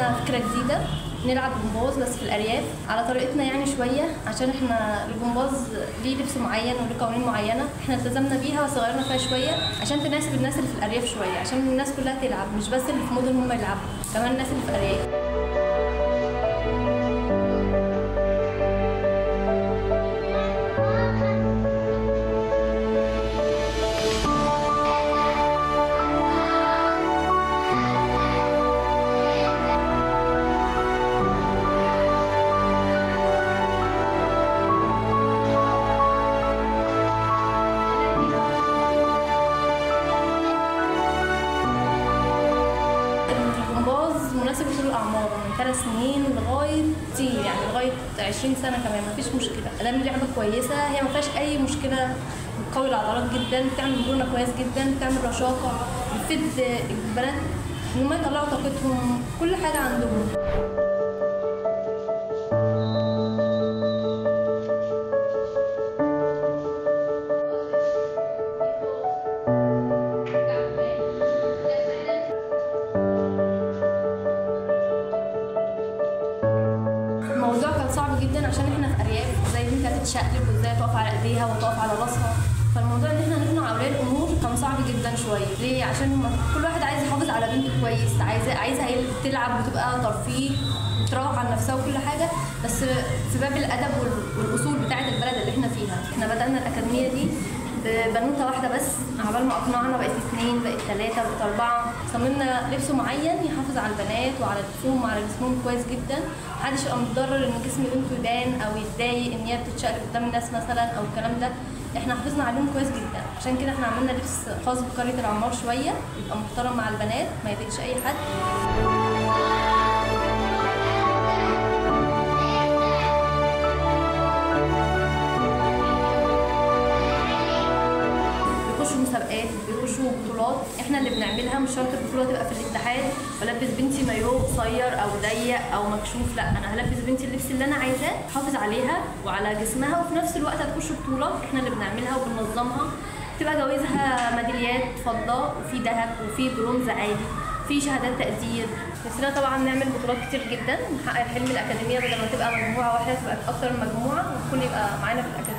عملنا فكره جديده نلعب جمباز بس في الارياف على طريقتنا يعني شويه عشان احنا الجمباز ليه لبس معين وليه قوانين معينه احنا التزمنا بيها بس غيرنا فيها شويه عشان تناسب الناس اللي في الارياف شويه عشان الناس كلها تلعب مش بس اللي في مدن هم يلعبوا كمان الناس اللي في الارياف الجمباز مناسب لكل الاعمار من ثلاث سنين لغايه كتير يعني لغايه 20 سنه كمان مفيش مشكله ادام لعبه كويسه هي ما فيهاش اي مشكله بتقوي العضلات جدا بتعمل مرونه كويس جدا بتعمل رشاقه بتفيد البنات ان هم يطلعوا طاقتهم كل حاجه عندهم الموضوع كان صعب جدا عشان احنا في ارياف ازاي البنت هتتشقلب وازاي تقف على ايديها وتقف على راسها فالموضوع ان احنا نقنع اولياء الامور كان صعب جدا شويه ليه عشان هم كل واحد عايز يحافظ على بنته كويس عايزه عايزها هي اللي تلعب وتبقى ترفيه وتروح عن نفسها وكل حاجه بس في باب الادب وال- والاصول بتاعه البلد اللي احنا فيها احنا بدانا الاكاديميه دي ببنوته واحده بس عبال ما اقنعنا بقت اثنين بقت ثلاثه بقت اربعه صممنا لبس معين يحافظ على البنات وعلى لبسهم وعلى جسمهم كويس جدا محدش يبقى متضرر ان جسم بنته يبان او يتضايق ان هي بتتشقلب قدام الناس مثلا او الكلام ده احنا حافظنا عليهم كويس جدا عشان كده احنا عملنا لبس خاص بقريه العمار شويه يبقى محترم مع البنات ما يضايقش اي حد بيخشوا مسابقات بيخشوا بطولات احنا اللي بنعملها مش شرط البطوله تبقى في الاتحاد بلبس بنتي مايو قصير او ضيق او مكشوف لا انا هلبس بنتي اللبس اللي انا عايزاه احافظ عليها وعلى جسمها وفي نفس الوقت هتخش بطوله احنا اللي بنعملها وبننظمها تبقى جوائزها ميداليات فضه وفي ذهب وفي برونز عادي في شهادات تقدير نفسنا طبعا نعمل بطولات كتير جدا نحقق حلم الاكاديميه بدل ما تبقى مجموعه واحده تبقى اكتر من مجموعه والكل يبقى معانا في الاكاديميه